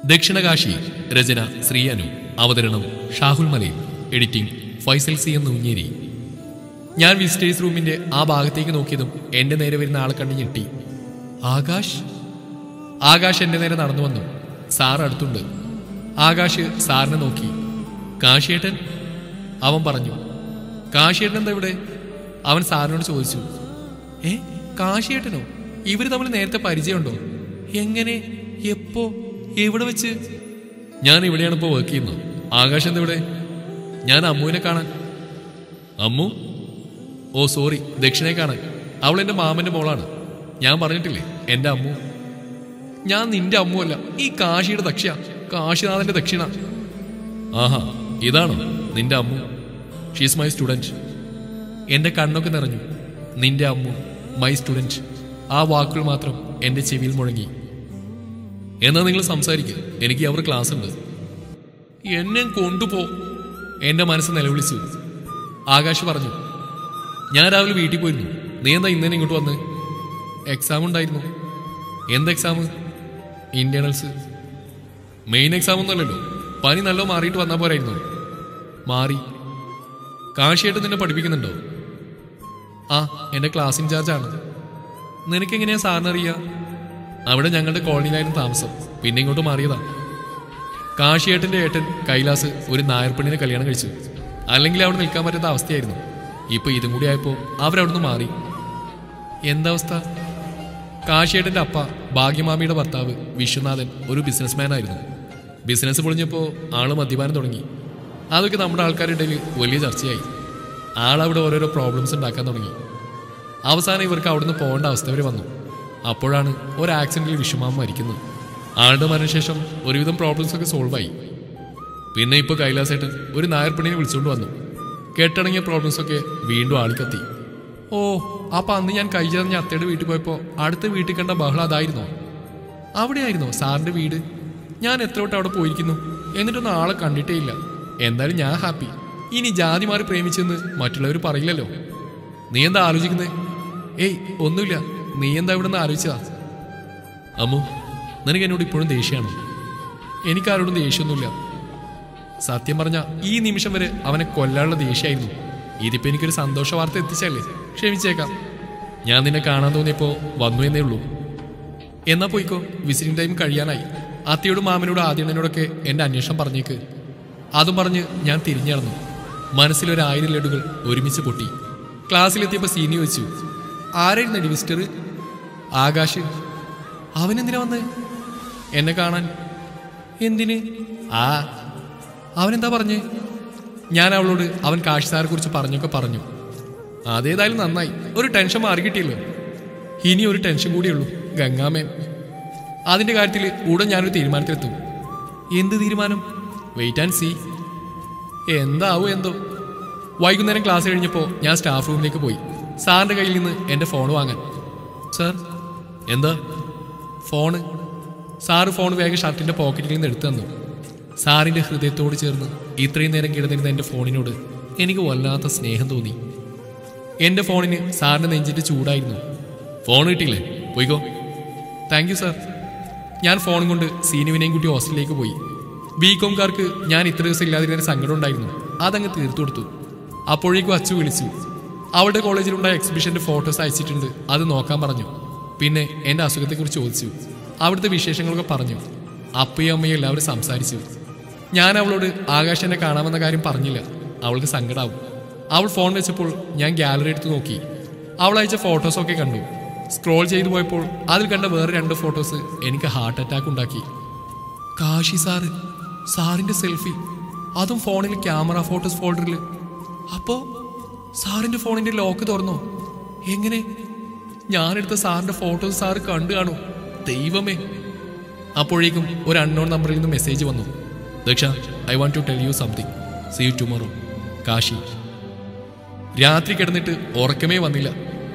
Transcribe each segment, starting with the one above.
ദക്ഷിണകാശി രചന ശ്രീയനു അവതരണം ഷാഹുൽ മലയിൽ editing Faisal C എന്ന് ഉഞ്ഞേരി ഞാൻ വിസിറ്റേഴ്സ് റൂമിന്റെ ആ ഭാഗത്തേക്ക് നോക്കിയതും എന്റെ നേരെ വരുന്ന ആളെ കണ്ട് ഞെട്ടി ആകാശ് ആകാശ് എന്റെ നേരെ നടന്നു വന്നു സാർ അടുത്തുണ്ട് ആകാശ് സാറിനെ നോക്കി കാശിയേട്ടൻ അവൻ പറഞ്ഞു കാശിയേട്ടൻ എന്താ ഇവിടെ അവൻ സാറിനോട് ചോദിച്ചു ഏ കാശിയേട്ടനോ ഇവര് തമ്മിൽ നേരത്തെ പരിചയമുണ്ടോ എങ്ങനെ എപ്പോ എവിടെ വെച്ച് ഞാൻ ഇവിടെയാണ് ഇപ്പോൾ വർക്ക് ചെയ്യുന്നത് ആകാശ് എന്താ ഇവിടെ ഞാൻ അമ്മുവിനെ കാണാൻ അമ്മു ഓ സോറി ദക്ഷിണെ കാണാൻ അവൾ എൻ്റെ മാമൻ്റെ മോളാണ് ഞാൻ പറഞ്ഞിട്ടില്ലേ എൻ്റെ അമ്മു ഞാൻ നിന്റെ അമ്മുവല്ല ഈ കാശിയുടെ ദക്ഷിണ കാശിനാഥന്റെ ദക്ഷിണ ആഹാ ഇതാണോ നിന്റെ അമ്മു ഷീസ് മൈ സ്റ്റുഡൻറ് എൻ്റെ കണ്ണൊക്കെ നിറഞ്ഞു നിന്റെ അമ്മു മൈ സ്റ്റുഡൻറ് ആ വാക്കുകൾ മാത്രം എൻ്റെ ചെവിയിൽ മുഴങ്ങി എന്നാ നിങ്ങൾ സംസാരിക്കുക എനിക്ക് അവർ ക്ലാസ് ഉണ്ട് എന്നെ കൊണ്ടുപോ എൻ്റെ മനസ്സ് നിലവിളിച്ചു ആകാശ് പറഞ്ഞു ഞാൻ രാവിലെ വീട്ടിൽ പോയിരുന്നു നീ എന്താ ഇന്നലെ ഇങ്ങോട്ട് വന്ന് എക്സാം ഉണ്ടായിരുന്നു എന്ത് എക്സാം ഇന്റേണൽസ് മെയിൻ എക്സാം ഒന്നുമല്ലല്ലോ പനി നല്ല മാറിയിട്ട് വന്നാൽ പോരായിരുന്നു മാറി കാശിയായിട്ട് നിന്നെ പഠിപ്പിക്കുന്നുണ്ടോ ആ എൻ്റെ ക്ലാസ് ഇൻചാർജാണ് നിനക്കെങ്ങനെയാ സാറിന് അറിയാ അവിടെ ഞങ്ങളുടെ കോളനിയിലായിരുന്നു താമസം പിന്നെ ഇങ്ങോട്ട് മാറിയതാ കാശിയേട്ടന്റെ ഏട്ടൻ കൈലാസ് ഒരു നായർപ്പെണ്ണിനെ കല്യാണം കഴിച്ചു അല്ലെങ്കിൽ അവിടെ നിൽക്കാൻ പറ്റാത്ത അവസ്ഥയായിരുന്നു ഇപ്പൊ ഇതും കൂടി ആയപ്പോ അവരവിടുന്ന് മാറി എന്താ അവസ്ഥ കാശിയേട്ടന്റെ അപ്പ ഭാഗ്യമാമിയുടെ ഭർത്താവ് വിശ്വനാഥൻ ഒരു ബിസിനസ്മാൻ ആയിരുന്നു ബിസിനസ് പൊളിഞ്ഞപ്പോൾ ആള് മദ്യപാനം തുടങ്ങി അതൊക്കെ നമ്മുടെ ആൾക്കാരുടെ ഇടയിൽ വലിയ ചർച്ചയായി ആളവിടെ ഓരോരോ പ്രോബ്ലംസ് ഉണ്ടാക്കാൻ തുടങ്ങി അവസാനം ഇവർക്ക് അവിടുന്ന് പോകേണ്ട അവസ്ഥ വരെ വന്നു അപ്പോഴാണ് ഒരു ആക്സിഡന്റിൽ വിഷമാം മരിക്കുന്നത് ആളുടെ മരണശേഷം ഒരുവിധം പ്രോബ്ലംസ് ഒക്കെ സോൾവ് ആയി പിന്നെ ഇപ്പോൾ കൈലാസേട്ടൻ ഒരു നായർപ്പെണ്ണിനെ വിളിച്ചുകൊണ്ട് വന്നു കെട്ടടങ്ങിയ പ്രോബ്ലംസ് ഒക്കെ വീണ്ടും ആളിക്കത്തി ഓ അപ്പൊ അന്ന് ഞാൻ കൈ ചെറിഞ്ഞ അത്തയുടെ വീട്ടിൽ പോയപ്പോൾ അടുത്ത വീട്ടിൽ കണ്ട ബഹളം അതായിരുന്നോ അവിടെയായിരുന്നോ സാറിന്റെ വീട് ഞാൻ എത്ര വട്ടം അവിടെ പോയിരിക്കുന്നു എന്നിട്ടൊന്നും ആളെ കണ്ടിട്ടേ ഇല്ല എന്തായാലും ഞാൻ ഹാപ്പി ഇനി ജാതി മാറി പ്രേമിച്ചെന്ന് മറ്റുള്ളവർ പറയില്ലല്ലോ നീ എന്താ ആലോചിക്കുന്നത് ഏയ് ഒന്നുമില്ല നീ എന്താ ഇവിടെ നിന്ന് ആലോചിച്ചതാ അമ്മു നിനക്ക് എന്നോട് ഇപ്പോഴും ദേഷ്യമാണോ എനിക്കാരോടും ദേഷ്യമൊന്നുമില്ല സത്യം പറഞ്ഞ ഈ നിമിഷം വരെ അവനെ കൊല്ലാനുള്ള ദേഷ്യമായിരുന്നു ഇതിപ്പോ എനിക്കൊരു സന്തോഷ വാർത്ത എത്തിച്ചല്ലേ ക്ഷമിച്ചേക്കാം ഞാൻ നിന്നെ കാണാൻ തോന്നിയപ്പോ വന്നു എന്നേ ഉള്ളൂ എന്നാ പോയിക്കോ വിസിറ്റിംഗ് ടൈം കഴിയാനായി അത്തയോടും മാമനോടും ആദ്യണ്ണനോടൊക്കെ എന്റെ അന്വേഷണം പറഞ്ഞേക്ക് അതും പറഞ്ഞ് ഞാൻ തിരിഞ്ഞിറന്നു മനസ്സിലൊരു ആയിരം ലഡുകൾ ഒരുമിച്ച് പൊട്ടി ക്ലാസ്സിലെത്തിയപ്പോൾ സീനി വെച്ചു ആരായിരുന്നു മിസ്റ്റർ ആകാശ് അവനെന്തിനാ വന്ന് എന്നെ കാണാൻ എന്തിന് ആ അവനെന്താ പറഞ്ഞേ ഞാൻ അവളോട് അവൻ കാശി സാറെ കുറിച്ച് പറഞ്ഞൊക്കെ പറഞ്ഞു അതേതായാലും നന്നായി ഒരു ടെൻഷൻ മാറി കിട്ടിയല്ലോ ഇനി ഒരു ടെൻഷൻ കൂടിയുള്ളൂ ഗംഗാമേം അതിന്റെ കാര്യത്തിൽ ഉടൻ ഞാനൊരു തീരുമാനത്തിലെത്തും എന്ത് തീരുമാനം വെയിറ്റ് ആൻഡ് സീ എന്താവോ എന്തോ വൈകുന്നേരം ക്ലാസ് കഴിഞ്ഞപ്പോൾ ഞാൻ സ്റ്റാഫ് റൂമിലേക്ക് പോയി സാറിന്റെ കയ്യിൽ നിന്ന് എൻ്റെ ഫോൺ വാങ്ങാൻ സാർ എന്താ ഫോണ് സാറ് ഫോൺ വേഗം ഷർട്ടിന്റെ പോക്കറ്റിൽ നിന്ന് എടുത്തു തന്നു സാറിന്റെ ഹൃദയത്തോട് ചേർന്ന് ഇത്രയും നേരം കിടന്നിരുന്ന എൻ്റെ ഫോണിനോട് എനിക്ക് വല്ലാത്ത സ്നേഹം തോന്നി എൻ്റെ ഫോണിന് സാറിന്റെ നെഞ്ചിട്ട് ചൂടായിരുന്നു ഫോൺ കിട്ടിയില്ലേ പോയിക്കോ താങ്ക് യു സാർ ഞാൻ ഫോൺ കൊണ്ട് സീനുവിനെയും കൂട്ടി ഹോസ്റ്റലിലേക്ക് പോയി ബി കോംകാർക്ക് ഞാൻ ഇത്ര ദിവസം ഇല്ലാതിരുന്ന സങ്കടം ഉണ്ടായിരുന്നു അതങ്ങ് തീർത്തു കൊടുത്തു അപ്പോഴേക്കും അച്ചു വിളിച്ചു അവളുടെ കോളേജിലുണ്ടായ എക്സിബിഷന്റെ ഫോട്ടോസ് അയച്ചിട്ടുണ്ട് അത് നോക്കാൻ പറഞ്ഞു പിന്നെ എൻ്റെ അസുഖത്തെക്കുറിച്ച് ചോദിച്ചു അവിടുത്തെ വിശേഷങ്ങളൊക്കെ പറഞ്ഞു അപ്പയും അമ്മയും എല്ലാവരും സംസാരിച്ചു ഞാൻ അവളോട് ആകാശ് എന്നെ കാണാമെന്ന കാര്യം പറഞ്ഞില്ല അവൾക്ക് സങ്കടാവും അവൾ ഫോൺ വെച്ചപ്പോൾ ഞാൻ ഗാലറി എടുത്ത് നോക്കി അവൾ അയച്ച ഫോട്ടോസൊക്കെ കണ്ടു സ്ക്രോൾ ചെയ്തു പോയപ്പോൾ അതിൽ കണ്ട വേറെ രണ്ട് ഫോട്ടോസ് എനിക്ക് ഹാർട്ട് അറ്റാക്ക് ഉണ്ടാക്കി കാശി സാറ് സാറിന്റെ സെൽഫി അതും ഫോണിൽ ക്യാമറ ഫോട്ടോസ് ഫോൾഡറിൽ അപ്പോ സാറിന്റെ ഫോണിന്റെ ലോക്ക് തുറന്നോ എങ്ങനെ ഞാനെടുത്ത സാറിന്റെ ഫോട്ടോസ് സാറ് കണ്ടു കാണൂ ദൈവമേ അപ്പോഴേക്കും ഒരു അൺനോൺ നമ്പറിൽ നിന്ന് മെസ്സേജ് വന്നു Daksha I want to tell you something see you tomorrow Kashi രാത്രി കിടന്നിട്ട് ഉറക്കമേ വന്നില്ല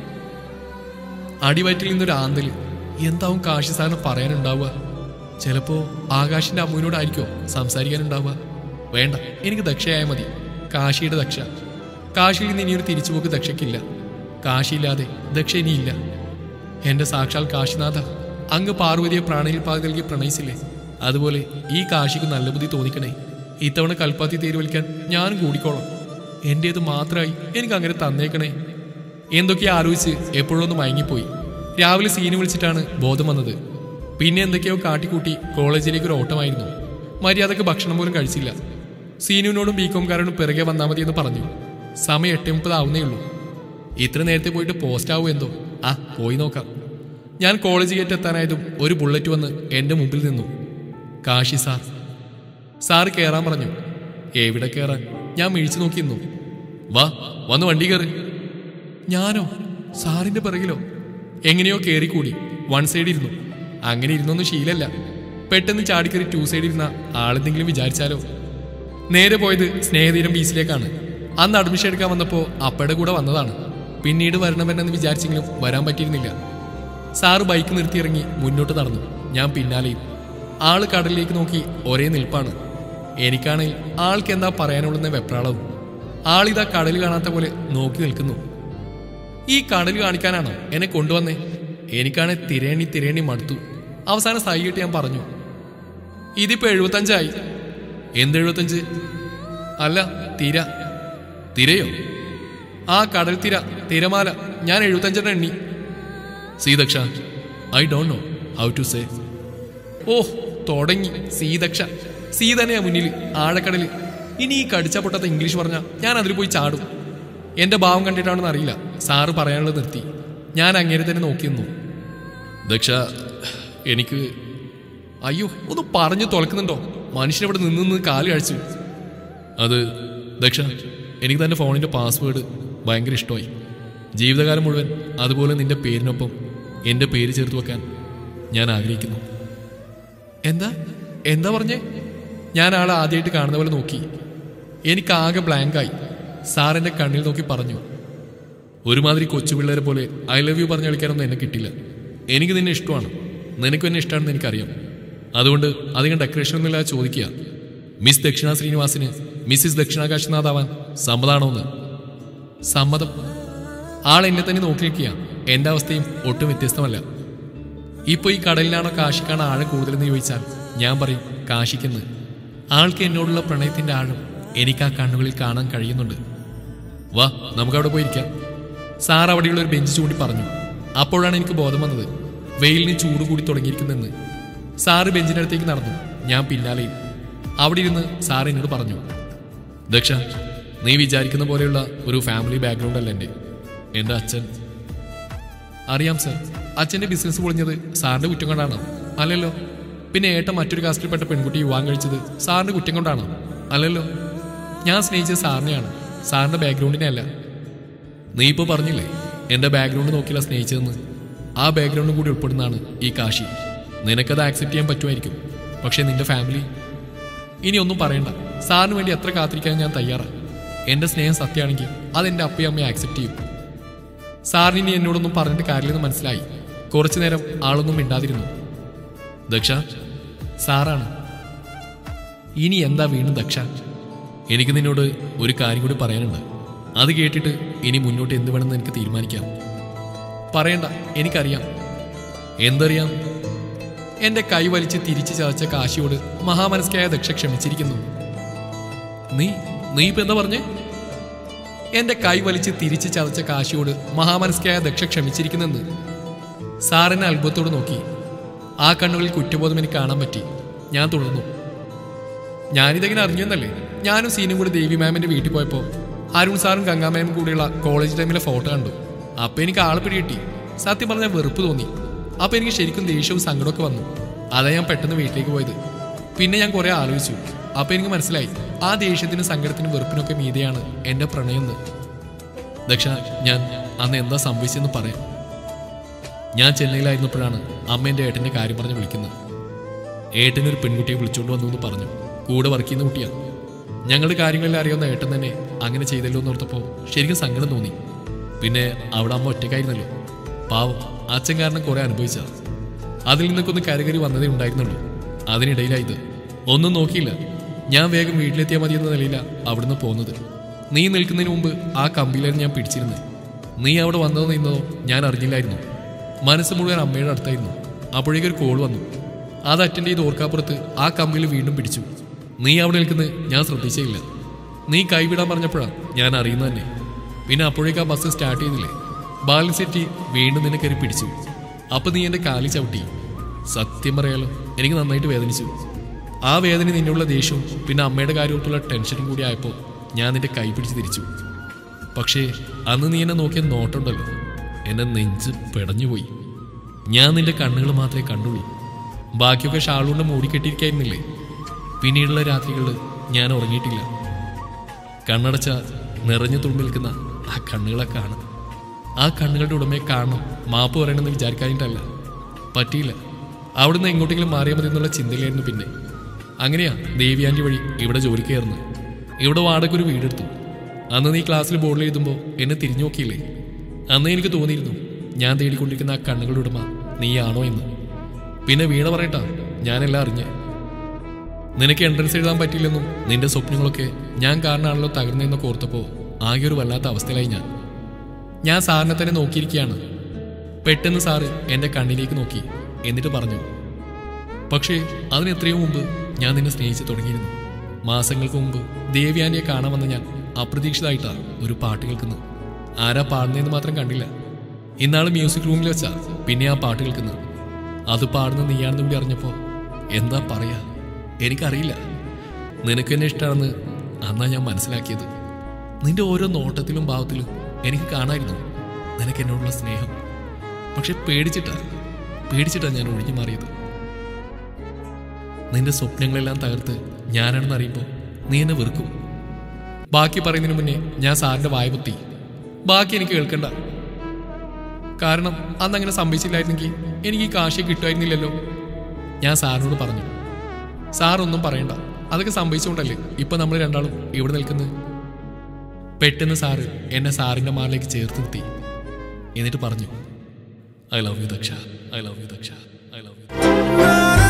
അടിവയറ്റിൽ നിന്നൊരു ആന്തല് എന്താവും കാശി സാറിന് പറയാനുണ്ടാവുക ചിലപ്പോ ആകാശിന്റെ അമ്മുവിനോടായിരിക്കോ സംസാരിക്കാനുണ്ടാവുക വേണ്ട എനിക്ക് ദക്ഷയായ മതി കാശിയുടെ ദക്ഷ കാശിയിൽ നിന്ന് ഇനിയൊരു തിരിച്ചുപോക്ക് ദക്ഷയ്ക്കില്ല കാശിയില്ലാതെ ദക്ഷ ഇനിയില്ല എന്റെ സാക്ഷാൽ കാശിനാഥ അങ്ങ് പാർവതിയെ പ്രാണയിൽ പാതി നൽകി പ്രണയിച്ചില്ലേ അതുപോലെ ഈ കാശിക്ക് നല്ല ബുദ്ധി തോന്നിക്കണേ ഇത്തവണ കൽപ്പാത്തി തേര് വലിക്കാൻ ഞാനും കൂടിക്കോളാം എൻ്റേത് മാത്രമായി എനിക്ക് അങ്ങനെ തന്നേക്കണേ എന്തൊക്കെ ആലോചിച്ച് എപ്പോഴൊന്ന് മയങ്ങിപ്പോയി രാവിലെ സീന് വിളിച്ചിട്ടാണ് ബോധം വന്നത് പിന്നെ എന്തൊക്കെയോ കാട്ടിക്കൂട്ടി കോളേജിലേക്ക് ഒരു ഓട്ടമായിരുന്നു മര്യാദക്ക് ഭക്ഷണം പോലും കഴിച്ചില്ല സീനുവിനോടും ബികോംകാരനോടും പിറകെ വന്നാൽ മതി എന്ന് പറഞ്ഞു സമയം എട്ട് മുപ്പത് ആവുന്നേ ഉള്ളൂ ഇത്ര നേരത്തെ പോയിട്ട് പോസ്റ്റ് ആവും എന്തോ ആ പോയി നോക്കാം ഞാൻ കോളേജ് ഗേറ്റ് എത്താനായതും ഒരു ബുള്ളറ്റ് വന്ന് എൻ്റെ മുമ്പിൽ നിന്നു കാശി സാർ സാർ കയറാൻ പറഞ്ഞു എവിടെ കയറാൻ ഞാൻ മിഴിച്ചു നോക്കി നിന്നു വാ വന്ന് വണ്ടി കയറി ഞാനോ സാറിന്റെ പിറകിലോ എങ്ങനെയോ കയറിക്കൂടി വൺ സൈഡ് ഇരുന്നു അങ്ങനെ ഇരുന്നൊന്നും ശീലല്ല പെട്ടെന്ന് ചാടിക്കറി ടു സൈഡ് ഇരുന്ന ആളെന്തെങ്കിലും വിചാരിച്ചാലോ നേരെ പോയത് സ്നേഹതീരം ബീച്ചിലേക്കാണ് അന്ന് അഡ്മിഷൻ എടുക്കാൻ വന്നപ്പോൾ അപ്പയുടെ കൂടെ വന്നതാണ് പിന്നീട് വരണമെന്ന് വിചാരിച്ചെങ്കിലും വരാൻ പറ്റിയിരുന്നില്ല സാറ് ബൈക്ക് നിർത്തിയിറങ്ങി മുന്നോട്ട് നടന്നു ഞാൻ പിന്നാലെയും ആള് കടലിലേക്ക് നോക്കി ഒരേ നിൽപ്പാണ് എനിക്കാണെങ്കിൽ ആൾക്ക് എന്താ പറയാനുള്ളതെന്ന വെപ്രാളവും ആളിതാ കടൽ കാണാത്ത പോലെ നോക്കി നിൽക്കുന്നു ഈ കടൽ കാണിക്കാനാണോ എന്നെ കൊണ്ടുവന്നേ എനിക്കാണെ തിരേണി തിരേണി മടുത്തു അവസാനം സൈകിട്ട് ഞാൻ പറഞ്ഞു ഇതിപ്പോ എഴുപത്തഞ്ചായി എന്ത് എഴുപത്തഞ്ച് അല്ല തിര തിരയോ ആ കടൽ തിര തിരമാല ഞാൻ എഴുപത്തഞ്ചെണ്ണം എണ്ണി സീതക്ഷ I don't know how to say oh തുടങ്ങി സീതക്ഷ സീ തന്നെയാ മുന്നിൽ ആഴക്കടല് ഇനി ഈ കടിച്ച പൊട്ടത്തെ ഇംഗ്ലീഷ് പറഞ്ഞാൽ ഞാൻ അതിൽ പോയി ചാടും എന്റെ ഭാവം കണ്ടിട്ടാണെന്ന് അറിയില്ല സാറ് പറയാനുള്ളത് നിർത്തി ഞാൻ അങ്ങേരെ തന്നെ നോക്കി നിന്നു ദക്ഷ എനിക്ക് അയ്യോ ഒന്ന് പറഞ്ഞു തുളക്കുന്നുണ്ടോ മനുഷ്യനിവിടെ നിന്ന് നിന്ന് കാല് കഴിച്ചു അത് ദക്ഷ എനിക്ക് തന്റെ ഫോണിന്റെ പാസ്വേഡ് ഭയങ്കര ഇഷ്ടമായി ജീവിതകാലം മുഴുവൻ അതുപോലെ നിന്റെ പേരിനൊപ്പം എൻ്റെ പേര് ചേർത്ത് വെക്കാൻ ഞാൻ ആഗ്രഹിക്കുന്നു എന്താ എന്താ പറഞ്ഞേ ഞാൻ ആളെ ആദ്യമായിട്ട് കാണുന്ന പോലെ നോക്കി എനിക്കാകെ ബ്ലാങ്കായി സാർ എൻ്റെ കണ്ണിൽ നോക്കി പറഞ്ഞു ഒരുമാതിരി കൊച്ചു പിള്ളേരെ പോലെ ഐ ലവ് യു പറഞ്ഞ് കളിക്കാനൊന്നും എന്നെ കിട്ടില്ല എനിക്ക് നിന്നെ ഇഷ്ടമാണ് നിനക്കും എന്നെ ഇഷ്ടമാണെന്ന് എനിക്കറിയാം അതുകൊണ്ട് അധികം ഡെക്കറേഷൻ ഒന്നുമില്ലാതെ ചോദിക്കുക മിസ് ദക്ഷിണ ശ്രീനിവാസിന് മിസ്സിസ് ദക്ഷിണാകാശനാഥാവാൻ സമ്മതാണോ എന്ന് സമ്മതം ആൾ എന്നെ തന്നെ നോക്കി നിൽക്കുക എൻ്റെ അവസ്ഥയും ഒട്ടും വ്യത്യസ്തമല്ല ഇപ്പൊ ഈ കടലിലാണോ കാശിക്കാണോ ആഴം കൂടുതലെന്ന് ചോദിച്ചാൽ ഞാൻ പറയും കാശിക്കെന്ന് ആൾക്ക് എന്നോടുള്ള പ്രണയത്തിന്റെ ആഴം എനിക്ക് ആ കണ്ണുകളിൽ കാണാൻ കഴിയുന്നുണ്ട് വാ നമുക്ക് അവിടെ പോയിരിക്കാം സാർ അവിടെയുള്ള ഒരു ബെഞ്ച് ചൂണ്ടി പറഞ്ഞു അപ്പോഴാണ് എനിക്ക് ബോധം വന്നത് വെയിലിന് ചൂട് കൂടി തുടങ്ങിയിരിക്കുന്നെന്ന് സാറ് ബെഞ്ചിന്റെ അടുത്തേക്ക് നടന്നു ഞാൻ പിന്നാലെയും അവിടെ ഇരുന്ന് സാർ എന്നോട് പറഞ്ഞു ദക്ഷ നീ വിചാരിക്കുന്ന പോലെയുള്ള ഒരു ഫാമിലി ബാക്ക്ഗ്രൗണ്ട് അല്ല എൻ്റെ എൻ്റെ അച്ഛൻ അറിയാം സർ അച്ഛന്റെ ബിസിനസ് പൊളിഞ്ഞത് സാറിന്റെ കുറ്റം കൊണ്ടാണോ അല്ലല്ലോ പിന്നെ ഏട്ടൻ മറ്റൊരു കാസ്റ്റിൽപ്പെട്ട പെൺകുട്ടി വിവാഹം കഴിച്ചത് സാറിന്റെ കുറ്റം കൊണ്ടാണോ അല്ലല്ലോ ഞാൻ സ്നേഹിച്ചത് സാറിനെയാണ് സാറിന്റെ ബാക്ക്ഗ്രൗണ്ടിനെ അല്ല നീ ഇപ്പോൾ പറഞ്ഞില്ലേ എൻ്റെ ബാക്ക്ഗ്രൗണ്ട് നോക്കിയില്ല സ്നേഹിച്ചതെന്ന് ആ ബാക്ക്ഗ്രൗണ്ടും കൂടി ഉൾപ്പെടുന്നതാണ് ഈ കാശി നിനക്കത് ആക്സെപ്റ്റ് ചെയ്യാൻ പറ്റുമായിരിക്കും പക്ഷേ നിന്റെ ഫാമിലി ഇനി ഒന്നും പറയണ്ട സാറിന് വേണ്ടി എത്ര കാത്തിരിക്കാൻ ഞാൻ തയ്യാറാണ് എൻ്റെ സ്നേഹം സത്യമാണെങ്കിൽ അതെൻ്റെ അപ്പയും അമ്മയും ആക്സെപ്റ്റ് ചെയ്യും സാറിന് ഇനി എന്നോടൊന്നും പറഞ്ഞിട്ട് കാര്യമില്ലെന്ന് മനസ്സിലായി കുറച്ചു നേരം ആളൊന്നും മിണ്ടാതിരുന്നു ദക്ഷ സാറാണ് ഇനി എന്താ വീണ്ടും ദക്ഷ എനിക്ക് നിന്നോട് ഒരു കാര്യം കൂടി പറയാനുണ്ട് അത് കേട്ടിട്ട് ഇനി മുന്നോട്ട് എന്ത് വേണമെന്ന് എനിക്ക് തീരുമാനിക്കാം പറയണ്ട എനിക്കറിയാം എന്തറിയാം എന്റെ കൈ വലിച്ച് തിരിച്ചു ചതച്ച കാശിയോട് മഹാമനസ്കായ ദക്ഷ ക്ഷമിച്ചിരിക്കുന്നു നീ നീ ഇപ്പൊ എന്താ പറഞ്ഞേ എന്റെ കൈ വലിച്ച് തിരിച്ച് ചതച്ച കാശിയോട് മഹാമനസ്കായ ദക്ഷ ക്ഷമിച്ചിരിക്കുന്നെന്ന് സാറിനെ അത്ഭുതത്തോട് നോക്കി ആ കണ്ണുകളിൽ കുറ്റബോധം എനിക്ക് കാണാൻ പറ്റി ഞാൻ തുടർന്നു ഞാനിതെങ്ങനെ അറിഞ്ഞെന്നല്ലേ ഞാനും സീനും കൂടി ദേവി മാമിന്റെ വീട്ടിൽ പോയപ്പോൾ അരുൺ സാറും ഗംഗാ മാമും കൂടിയുള്ള കോളേജ് ടൈമിലെ ഫോട്ടോ കണ്ടു അപ്പൊ എനിക്ക് ആളെ പിടികിട്ടി സത്യം പറഞ്ഞാൽ വെറുപ്പ് തോന്നി അപ്പൊ എനിക്ക് ശരിക്കും ദേഷ്യവും സങ്കടമൊക്കെ വന്നു അതാ ഞാൻ പെട്ടെന്ന് വീട്ടിലേക്ക് പോയത് പിന്നെ ഞാൻ കുറെ ആലോചിച്ചു അപ്പൊ എനിക്ക് മനസ്സിലായി ആ ദേഷ്യത്തിനും സങ്കടത്തിനും വെറുപ്പിനൊക്കെ മീതെയാണ് എന്റെ പ്രണയം എന്ന് ദക്ഷ ഞാൻ അന്ന് എന്താ സംഭവിച്ചെന്ന് പറയാം ഞാൻ ചെന്നൈയിലായിരുന്നപ്പോഴാണ് അമ്മ എൻ്റെ ഏട്ടൻ്റെ കാര്യം പറഞ്ഞ് വിളിക്കുന്നത് ഏട്ടനൊരു പെൺകുട്ടിയെ വിളിച്ചുകൊണ്ട് വന്നു എന്ന് പറഞ്ഞു കൂടെ വർക്ക് ചെയ്യുന്ന കുട്ടിയാണ് ഞങ്ങളുടെ കാര്യങ്ങളെല്ലാം അറിയാവുന്ന ഏട്ടൻ തന്നെ അങ്ങനെ ചെയ്തല്ലോ എന്ന് ഓർത്തപ്പോൾ ശരിക്കും സങ്കടം തോന്നി പിന്നെ അവിടെ അമ്മ ഒറ്റയ്ക്കായിരുന്നല്ലോ പാവം അച്ഛൻ കാരണം കുറെ അനുഭവിച്ച അതിൽ നിന്നൊക്കെ ഒന്ന് കരകരി വന്നതേ ഉണ്ടായിരുന്നുള്ളൂ അതിനിടയിലായത് ഒന്നും നോക്കിയില്ല ഞാൻ വേഗം വീട്ടിലെത്തിയാൽ മതി എന്ന നിലയിലാണ് അവിടുന്ന് പോകുന്നത് നീ നിൽക്കുന്നതിന് മുമ്പ് ആ കമ്പിയിലായിരുന്നു ഞാൻ പിടിച്ചിരുന്നത് നീ അവിടെ വന്നതോ നിന്നതോ ഞാൻ അറിഞ്ഞില്ലായിരുന്നു മനസ്സ് മുഴുവൻ അമ്മയുടെ അടുത്തായിരുന്നു അപ്പോഴേക്കൊരു കോൾ വന്നു അത് അറ്റൻഡ് ചെയ്ത് ഓർക്കാപ്പുറത്ത് ആ കമ്പിൽ വീണ്ടും പിടിച്ചു നീ അവിടെ നിൽക്കുന്നത് ഞാൻ ശ്രദ്ധിച്ചേയില്ല നീ കൈവിടാൻ പറഞ്ഞപ്പോഴാണ് ഞാൻ അറിയുന്നത് തന്നെ പിന്നെ അപ്പോഴേക്ക് ആ ബസ് സ്റ്റാർട്ട് ചെയ്തില്ലേ ബാലൻസ് തെറ്റി വീണ്ടും നിന്നെ കയറി പിടിച്ചു അപ്പൊ നീ എന്റെ കാലി ചവിട്ടി സത്യം പറയാലോ എനിക്ക് നന്നായിട്ട് വേദനിച്ചു ആ വേദന നിന്നുള്ള ദേഷ്യവും പിന്നെ അമ്മയുടെ കാര്യത്തുള്ള ടെൻഷനും കൂടി ആയപ്പോൾ ഞാൻ നിന്റെ കൈ പിടിച്ച് തിരിച്ചു പക്ഷേ അന്ന് നീ എന്നെ നോക്കിയ നോട്ടുണ്ടല്ലോ എന്നെ നെഞ്ച് പെടഞ്ഞുപോയി ഞാൻ നിന്റെ കണ്ണുകൾ മാത്രമേ കണ്ടുള്ളൂ ബാക്കിയൊക്കെ ഷാളുകൊണ്ട് മൂടിക്കെട്ടിയിരിക്കായിരുന്നില്ലേ പിന്നീടുള്ള രാത്രികളിൽ ഞാൻ ഉറങ്ങിയിട്ടില്ല കണ്ണടച്ച നിറഞ്ഞു തുമ്പി നിൽക്കുന്ന ആ കണ്ണുകളെ കാണും ആ കണ്ണുകളുടെ ഉടമയെ കാണണം മാപ്പ് പറയണമെന്ന് വിചാരിക്കാനിട്ടല്ല പറ്റിയില്ല അവിടുന്ന് എങ്ങോട്ടെങ്കിലും മാറിയാൽ മതി എന്നുള്ള ചിന്തയിലായിരുന്നു പിന്നെ അങ്ങനെയാ ദേവിയാൻ്റെ വഴി ഇവിടെ ജോലിക്ക് കയറുന്നത് ഇവിടെ വാടകൊരു വീടെടുത്തു അന്ന് നീ ക്ലാസ്സിൽ ബോർഡിൽ എഴുതുമ്പോൾ എന്നെ തിരിഞ്ഞു നോക്കിയില്ലേ അന്ന് എനിക്ക് തോന്നിയിരുന്നു ഞാൻ തേടിക്കൊണ്ടിരിക്കുന്ന ആ കണ്ണുകളുടെ ഉടമ നീയാണോ എന്ന് പിന്നെ വീണ പറയട്ടാ ഞാനെല്ലാം അറിഞ്ഞേ നിനക്ക് എൻട്രൻസ് എഴുതാൻ പറ്റില്ലെന്നും നിന്റെ സ്വപ്നങ്ങളൊക്കെ ഞാൻ കാരണമാണല്ലോ തകർന്നതെന്നൊക്കെ ഓർത്തപ്പോൾ ആകെ ഒരു വല്ലാത്ത അവസ്ഥയിലായി ഞാൻ ഞാൻ സാറിനെ തന്നെ നോക്കിയിരിക്കുകയാണ് പെട്ടെന്ന് സാറ് എൻ്റെ കണ്ണിലേക്ക് നോക്കി എന്നിട്ട് പറഞ്ഞു പക്ഷേ അതിന് എത്രയോ മുമ്പ് ഞാൻ നിന്നെ സ്നേഹിച്ച് തുടങ്ങിയിരുന്നു മാസങ്ങൾക്ക് മുമ്പ് ദേവ്യാനിയെ കാണാൻ വന്ന ഞാൻ അപ്രതീക്ഷിതമായിട്ടാണ് ഒരു പാട്ട് കേൾക്കുന്നത് ആരാ പാടുന്നതെന്ന് മാത്രം കണ്ടില്ല ഇന്നാള് മ്യൂസിക് റൂമിൽ വെച്ചാ പിന്നെ ആ പാട്ട് കേൾക്കുന്നത് അത് പാടുന്ന നീയാണെന്ന് കൂടി അറിഞ്ഞപ്പോൾ എന്താ പറയാ എനിക്കറിയില്ല നിനക്ക് എന്നെ ഇഷ്ടമാണെന്ന് അന്നാ ഞാൻ മനസ്സിലാക്കിയത് നിന്റെ ഓരോ നോട്ടത്തിലും ഭാവത്തിലും എനിക്ക് കാണായിരുന്നു നിനക്ക് എന്നോടുള്ള സ്നേഹം പക്ഷെ പേടിച്ചിട്ടാ പേടിച്ചിട്ടാ ഞാൻ ഒഴിഞ്ഞു മാറിയത് നിന്റെ സ്വപ്നങ്ങളെല്ലാം തകർത്ത് ഞാനാണെന്ന് അറിയുമ്പോൾ നീ എന്നെ വെറുക്കും ബാക്കി പറയുന്നതിന് മുന്നേ ഞാൻ സാറിന്റെ വായ കുത്തി ബാക്കി എനിക്ക് കേൾക്കണ്ട കാരണം അന്ന് അങ്ങനെ സംഭവിച്ചില്ലായിരുന്നെങ്കിൽ എനിക്ക് ഈ കാശി കിട്ടുമായിരുന്നില്ലല്ലോ ഞാൻ സാറിനോട് പറഞ്ഞു സാർ ഒന്നും പറയണ്ട അതൊക്കെ സംഭവിച്ചുകൊണ്ടല്ലേ ഇപ്പൊ നമ്മൾ രണ്ടാളും ഇവിടെ നിൽക്കുന്നത് പെട്ടെന്ന് സാറ് എന്നെ സാറിന്റെ മാറിലേക്ക് ചേർത്ത് നിർത്തി എന്നിട്ട് പറഞ്ഞു I love you Daksha I love you Daksha I love you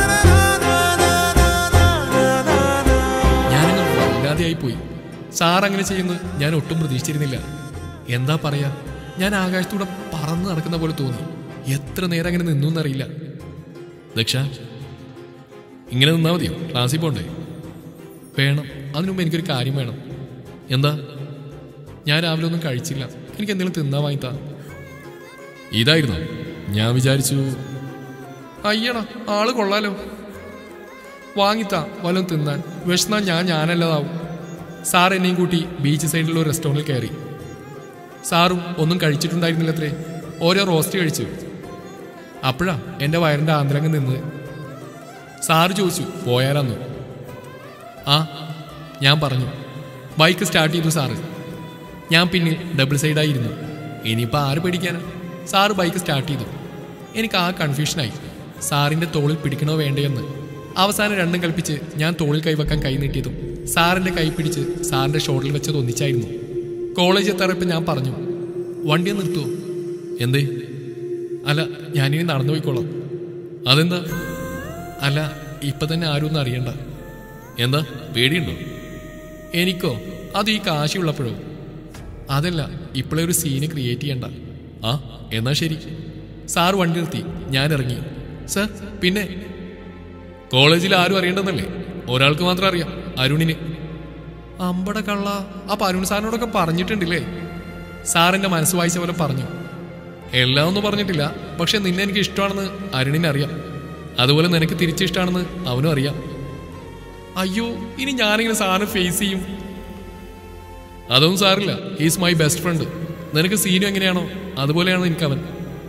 ഞാനങ്ങ് വല്ലാതെയായി പോയി സാർ അങ്ങനെ ചെയ്യുന്നത് ഞാൻ ഒട്ടും പ്രതീക്ഷിച്ചിരുന്നില്ല എന്താ പറയാ ഞാൻ ആകാശത്തൂടെ പറന്ന് നടക്കുന്ന പോലെ തോന്നി എത്ര നേരം അങ്ങനെ നിന്നു എന്നറിയില്ല ദക്ഷ ഇങ്ങനെ നിന്നാ മതിയോ ക്ലാസ്സിൽ പോണ്ടേ വേണം അതിനു മുമ്പ് എനിക്കൊരു കാര്യം വേണം എന്താ ഞാൻ രാവിലെ ഒന്നും കഴിച്ചില്ല എനിക്ക് എന്തെങ്കിലും തിന്നാ വാങ്ങിത്താ ഇതായിരുന്നു ഞാൻ വിചാരിച്ചു അയ്യടാ ആള് കൊള്ളാലോ വാങ്ങിത്താ വല്ലതും തിന്നാൻ വിശന്നാൽ ഞാൻ ഞാനല്ലതാവും സാർ എന്നെയും കൂട്ടി ബീച്ച് സൈഡിലുള്ള ഒരു റെസ്റ്റോറൻറ്റിൽ കയറി സാറും ഒന്നും കഴിച്ചിട്ടുണ്ടായിരുന്നില്ലത്രേ ഓരോ റോസ്റ്റ് കഴിച്ചു അപ്പോഴാ എൻ്റെ വയറിൻ്റെ ആന്തരംഗം നിന്നത് സാറ് ചോദിച്ചു പോയാലെന്നു ആ ഞാൻ പറഞ്ഞു ബൈക്ക് സ്റ്റാർട്ട് ചെയ്തു സാറ് ഞാൻ പിന്നിൽ ഡബിൾ സൈഡായിരുന്നു ഇനിയിപ്പോൾ ആര് പേടിക്കാനാ സാറ് ബൈക്ക് സ്റ്റാർട്ട് ചെയ്തു എനിക്ക് ആ കൺഫ്യൂഷനായി സാറിൻ്റെ തോളിൽ പിടിക്കണോ വേണ്ടയോന്ന് അവസാനം രണ്ടും കൽപ്പിച്ച് ഞാൻ തോളിൽ കൈവെക്കാൻ കൈ നീട്ടിയതും സാറിൻ്റെ കൈ പിടിച്ച് സാറിൻ്റെ ഷോൾഡറിൽ വെച്ചത് ഒന്നിച്ചായിരുന്നു കോളേജ് എത്താറപ്പോൾ ഞാൻ പറഞ്ഞു വണ്ടിയെ നിർത്തുമോ എന്തേ അല്ല ഞാനിനി നടന്നു പോയിക്കോളാം അതെന്താ അല്ല ഇപ്പൊ തന്നെ ആരും ഒന്നും അറിയണ്ട എന്താ പേടിയുണ്ടോ എനിക്കോ അത് ഈ കാശുള്ളപ്പോഴോ അതല്ല ഇപ്പോഴേ ഒരു സീന് ക്രിയേറ്റ് ചെയ്യണ്ട ആ എന്നാ ശരി സാർ വണ്ടി നിർത്തി ഞാൻ ഇറങ്ങി സർ പിന്നെ കോളേജിൽ ആരും അറിയണ്ടെന്നല്ലേ ഒരാൾക്ക് മാത്രം അറിയാം അരുണിന് അമ്പട കള്ള അപ്പൊ അരുൺ സാറിനോടൊക്കെ പറഞ്ഞിട്ടുണ്ടില്ലേ സാറിന്റെ മനസ്സ് വായിച്ച പോലെ പറഞ്ഞു എല്ലാം ഒന്നും പറഞ്ഞിട്ടില്ല പക്ഷെ നിന്നെ എനിക്ക് ഇഷ്ടമാണെന്ന് അരുണിന് അറിയാം അതുപോലെ നിനക്ക് തിരിച്ചിഷ്ടമാണെന്ന് അവനും അറിയാം അയ്യോ ഇനി ഞാനിങ്ങനെ സാറിനെ ഫേസ് ചെയ്യും അതൊന്നും സാറില്ല ഈസ് മൈ ബെസ്റ്റ് ഫ്രണ്ട് നിനക്ക് സീനും എങ്ങനെയാണോ അതുപോലെയാണ് എനിക്ക് അവൻ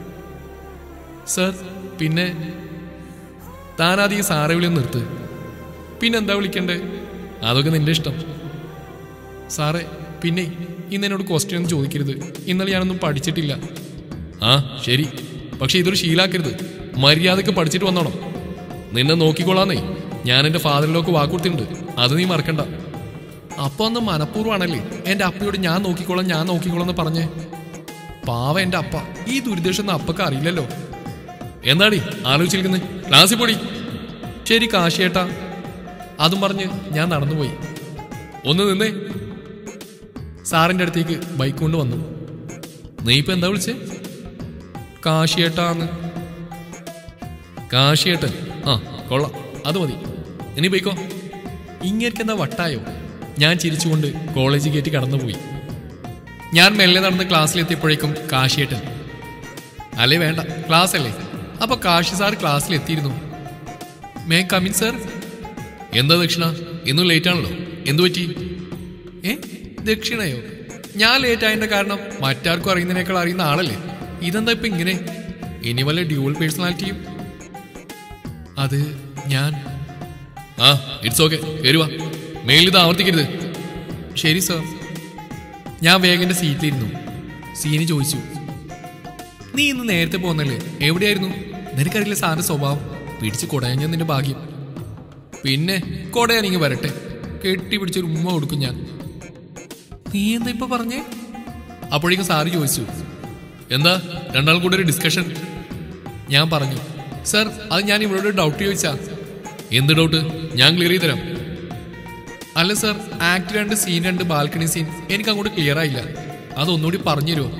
സർ പിന്നെ താനാദ്യം സാറെ വിളിയൊന്ന് നിർത്ത് പിന്നെന്താ വിളിക്കണ്ടേ അതൊക്കെ നിന്റെ ഇഷ്ടം സാറേ പിന്നെ ഇന്ന് എന്നോട് ക്വസ്റ്റ്യൻ ഒന്നും ചോദിക്കരുത് ഇന്നലെ ഞാനൊന്നും പഠിച്ചിട്ടില്ല ആ ശരി പക്ഷെ ഇതൊരു ശീലാക്കരുത് മര്യാദക്ക് പഠിച്ചിട്ട് വന്നോണം നിന്നെ നോക്കിക്കോളാന്നേ ഞാൻ എൻ്റെ ഫാദറിലൊക്കെ വാക്കുകൊടുത്തിട്ടുണ്ട് അത് നീ മറക്കണ്ട അപ്പൊ അന്ന് മനഃപൂർവ്വമാണല്ലേ എൻ്റെ അപ്പയോട് ഞാൻ നോക്കിക്കോളാം ഞാൻ നോക്കിക്കോളാം എന്ന് പറഞ്ഞേ പാവ എൻ്റെ അപ്പ ഈ ദുരിദേശം ഒന്നും അപ്പക്ക് അറിയില്ലല്ലോ എന്താടി ആലോചിച്ചിരിക്കുന്നത് ക്ലാസ്സിൽ പൊടി ശരി കാശിയേട്ടാ അതും പറഞ്ഞ് ഞാൻ നടന്നുപോയി ഒന്ന് നിന്നേ സാറിൻ്റെ അടുത്തേക്ക് ബൈക്ക് കൊണ്ട് വന്നു നീ ഇപ്പൊ എന്താ വിളിച്ചേ കാശിയേട്ടാന്ന് കാശിയേട്ടൻ ആ കൊള്ളാം അത് മതി ഇനി പോയിക്കോ ഇങ്ങേർക്ക് എന്താ വട്ടായോ ഞാൻ ചിരിച്ചുകൊണ്ട് കോളേജ് ഗേറ്റ് കടന്നുപോയി ഞാൻ മെല്ലെ നടന്ന് ക്ലാസ്സിലെത്തിയപ്പോഴേക്കും കാശിയേട്ടൻ അല്ലേ വേണ്ട ക്ലാസ് അല്ലേ അപ്പൊ കാശി സാർ ക്ലാസ്സിലെത്തിയിരുന്നു മേ കമിൻ സർ എന്താ ദക്ഷിണ ഇന്നും ലേറ്റ് ആണല്ലോ എന്തു പറ്റി ഏ ദക്ഷിണയോ ഞാൻ ലേറ്റ് ആയതിന്റെ കാരണം മറ്റാർക്കും അറിയുന്നതിനേക്കാൾ അറിയുന്ന ആളല്ലേ ഇതെന്താ ഇപ്പൊ ഇങ്ങനെ ഇനി വല്ല ഡ്യൂവൽ പേഴ്സണാലിറ്റിയും അത് ഞാൻ ആ ഇറ്റ്സ് ഓക്കെ വരുവാ മേലിത് ആവർത്തിക്കരുത് ശരി സർ ഞാൻ വേഗന്റെ സീറ്റിലിരുന്നു സീനി ചോദിച്ചു നീ ഇന്ന് നേരത്തെ പോന്നല്ലേ എവിടെയായിരുന്നു നിനക്കറിയില്ല സാറിന്റെ സ്വഭാവം പിടിച്ച് കൊടയഞ്ഞ നിന്റെ ഭാഗ്യം പിന്നെ കൊടയാനിങ്ങി വരട്ടെ കെട്ടി പിടിച്ചൊരു ഉമ്മ കൊടുക്കും ഞാൻ നീ എന്താ ഇപ്പൊ പറഞ്ഞേ അപ്പോഴേക്കും സാറ് ചോദിച്ചു എന്താ രണ്ടാളും കൂടെ ഒരു ഡിസ്കഷൻ ഞാൻ പറഞ്ഞു സർ അത് ഞാൻ ഇവരോട് ഡൗട്ട് ചോദിച്ചാ എന്ത് ഡൗട്ട് ഞാൻ ക്ലിയർ ചെയ്ത് തരാം അല്ല സർ ആക്ട് രണ്ട് സീൻ രണ്ട് ബാൽക്കണി സീൻ എനിക്ക് അങ്ങോട്ട് ക്ലിയർ ആയില്ല അതൊന്നുകൂടി പറഞ്ഞു തരുമോ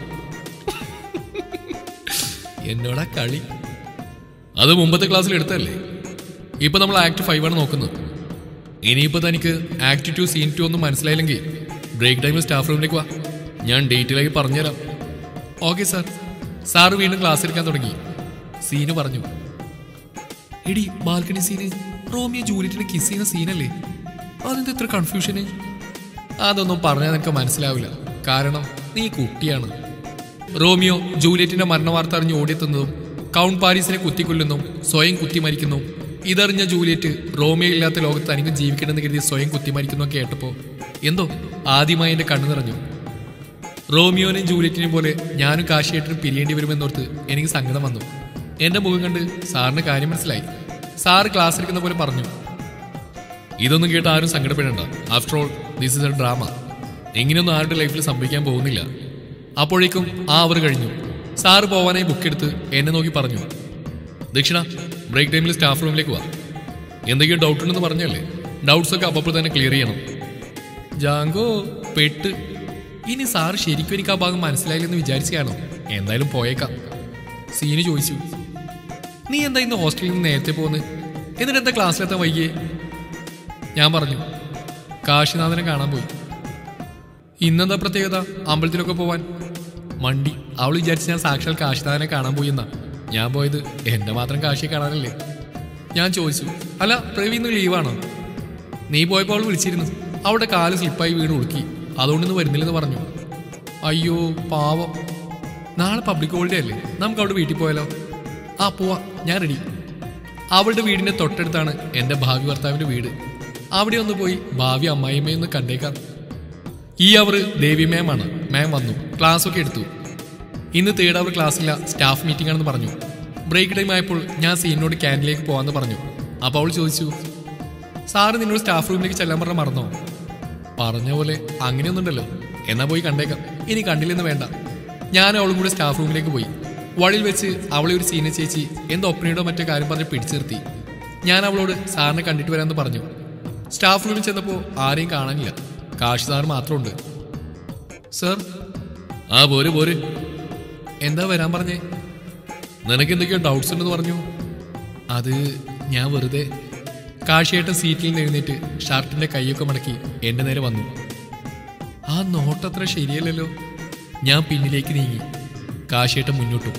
എന്നോടാ കളി അത് മുമ്പത്തെ ക്ലാസ്സിൽ എടുത്തല്ലേ ഇപ്പൊ നമ്മൾ ആക്ട് ഫൈവ് ആണ് നോക്കുന്നത് ഇനിയിപ്പോ തനിക്ക് ആക്ട് ടു സീൻ ടു ഒന്നും മനസ്സിലായില്ലെങ്കിൽ ബ്രേക്ക് ടൈമിൽ സ്റ്റാഫ് റൂമിലേക്ക് വാ ഞാൻ ഡീറ്റെയിലായി പറഞ്ഞുതരാം ഓക്കെ സാർ സാറ് വീണ്ടും ക്ലാസ് എടുക്കാൻ തുടങ്ങി സീന് പറഞ്ഞു എടി ബാൽക്കണി സീന് റോമിയോ ജൂലിയറ്റിനെ കിസ് ചെയ്യുന്ന സീനല്ലേ അതെന്താ ഇത്ര കൺഫ്യൂഷന് അതൊന്നും പറഞ്ഞാൽ നിനക്ക് മനസ്സിലാവില്ല കാരണം നീ കുട്ടിയാണ് റോമിയോ ജൂലിയറ്റിന്റെ മരണവാർത്ത അറിഞ്ഞ് ഓടിയെത്തുന്നതും കൗണ്ട് പാരീസിനെ കുത്തിക്കൊല്ലുന്നു സ്വയം കുത്തി മരിക്കുന്നു ഇതറിഞ്ഞ ജൂലിയറ്റ് റോമിയോ ഇല്ലാത്ത ലോകത്ത് തനിക്ക് ജീവിക്കണമെന്ന് കരുതി സ്വയം കുത്തി മരിക്കുന്നു കേട്ടപ്പോ എന്തോ ആദ്യമായി എന്റെ കണ്ണു നിറഞ്ഞു റോമിയോനെയും ജൂലിയറ്റിനെയും പോലെ ഞാനും കാശിയേട്ടനും പിരിയേണ്ടി വരുമെന്നോർത്ത് എനിക്ക് സങ്കടം വന്നു എന്റെ മുഖം കണ്ട് സാറിന് കാര്യം മനസ്സിലായി സാറ് ക്ലാസ് എടുക്കുന്ന പോലെ പറഞ്ഞു ഇതൊന്നും കേട്ട് ആരും സങ്കടപ്പെടേണ്ട after all this is a drama എങ്ങനെയൊന്നും ആരുടെ ലൈഫിൽ സംഭവിക്കാൻ പോകുന്നില്ല അപ്പോഴേക്കും ആ അവർ കഴിഞ്ഞു സാറ് പോവാനായി ബുക്ക് എടുത്ത് എന്നെ നോക്കി പറഞ്ഞു ദക്ഷിണ ബ്രേക്ക് ടൈമിൽ സ്റ്റാഫ് റൂമിലേക്ക് വാ എന്തൊക്കെയോ ഡൗട്ട് ഉണ്ടെന്ന് പറഞ്ഞല്ലേ ഡൗട്ട്സ് ഒക്കെ അപ്പോൾ തന്നെ ക്ലിയർ ചെയ്യണം ജാങ്കോ പെട്ട് ഇനി സാറ് ശരിക്കും എനിക്ക് ആ ഭാഗം മനസ്സിലായില്ലെന്ന് വിചാരിച്ചാണോ എന്തായാലും പോയേക്കാം സീന് ചോദിച്ചു നീ എന്താ ഇന്ന് ഹോസ്റ്റലിൽ നിന്ന് നേരത്തെ പോകുന്നത് എന്നിട്ട് എന്താ ക്ലാസ്സിലെത്താൻ വൈകിയേ ഞാൻ പറഞ്ഞു കാശിനാഥനെ കാണാൻ പോയി ഇന്നെന്താ പ്രത്യേകത അമ്പലത്തിലൊക്കെ പോവാൻ മണ്ടി അവൾ വിചാരിച്ച് ഞാൻ സാക്ഷാൽ കാശിനാഥനെ കാണാൻ പോയി എന്നാ ഞാൻ പോയത് എന്റെ മാത്രം കാശിയെ കാണാനല്ലേ ഞാൻ ചോദിച്ചു അല്ല പ്രവി ഇന്ന് ലീവാണോ നീ പോയപ്പോൾ അവൾ വിളിച്ചിരുന്നു അവിടെ കാല് സ്ലിപ്പായി വീണ് ഉളുക്കി അതുകൊണ്ട് ഇന്ന് വരുന്നില്ലെന്ന് പറഞ്ഞു അയ്യോ പാവം നാളെ പബ്ലിക് ഹോളിഡേ അല്ലേ നമുക്ക് അവിടെ വീട്ടിൽ പോയാലോ ആ പോവാ ഞാൻ റെഡി അവളുടെ വീടിന്റെ തൊട്ടടുത്താണ് എന്റെ ഭാവി ഭർത്താവിന്റെ വീട് അവിടെ ഒന്ന് പോയി ഭാവി അമ്മായിമ്മയൊന്ന് കണ്ടേക്കാം ഈ അവർ ദേവി മാം ആണ് മാം വന്നു ക്ലാസ് ഒക്കെ എടുത്തു ഇന്ന് തേർഡ് അവർ ക്ലാസ്സില്ല സ്റ്റാഫ് മീറ്റിംഗ് ആണെന്ന് പറഞ്ഞു ബ്രേക്ക് ടൈം ആയപ്പോൾ ഞാൻ സീനിനോട് ക്യാൻറ്റീനിലേക്ക് പോകാമെന്ന് പറഞ്ഞു അപ്പോൾ അവൾ ചോദിച്ചു സാറ് നിന്നോട് സ്റ്റാഫ് റൂമിലേക്ക് ചെല്ലാൻ പറഞ്ഞ മറന്നോ പറഞ്ഞ പോലെ അങ്ങനെയൊന്നുണ്ടല്ലോ എന്നാ പോയി കണ്ടേക്കാം ഇനി കണ്ടില്ലെന്ന് വേണ്ട ഞാൻ അവളും കൂടെ സ്റ്റാഫ് റൂമിലേക്ക് പോയി വഴിയിൽ വെച്ച് അവളെ ഒരു സീനിയർ ചേച്ചി എന്തോ ഒപ്പനയുടെ മറ്റേ കാര്യം പറഞ്ഞ് പിടിച്ചു നിർത്തി ഞാൻ അവളോട് സാറിനെ കണ്ടിട്ട് വരാമെന്ന് പറഞ്ഞു സ്റ്റാഫ് റൂമിൽ ചെന്നപ്പോൾ ആരെയും കാണാനില്ല കാശി സാർ മാത്രമുണ്ട് സർ ആ പോര് പോര് എന്താ വരാൻ പറഞ്ഞേ നിനക്ക് എന്തൊക്കെയോ ഡൗട്ട്സ് ഉണ്ടെന്ന് പറഞ്ഞു അത് ഞാൻ വെറുതെ കാശിയേട്ടൻ സീറ്റിൽ നിന്ന് എഴുന്നേറ്റ് ഷർട്ടിന്റെ കൈയൊക്കെ മടക്കി എന്റെ നേരെ വന്നു ആ നോട്ടത്ര ശരിയല്ലല്ലോ ഞാൻ പിന്നിലേക്ക് നീങ്ങി കാശിയേട്ടൻ മുന്നോട്ടും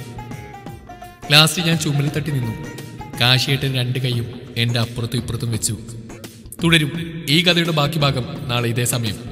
ലാസ്റ്റ് ഞാൻ ചുമലിൽ തട്ടി നിന്നു കാശിയേട്ടൻ രണ്ട് കൈയും എന്റെ അപ്പുറത്തും ഇപ്പുറത്തും വെച്ചു തുടരും ഈ കഥയുടെ ബാക്കി ഭാഗം നാളെ ഇതേ സമയം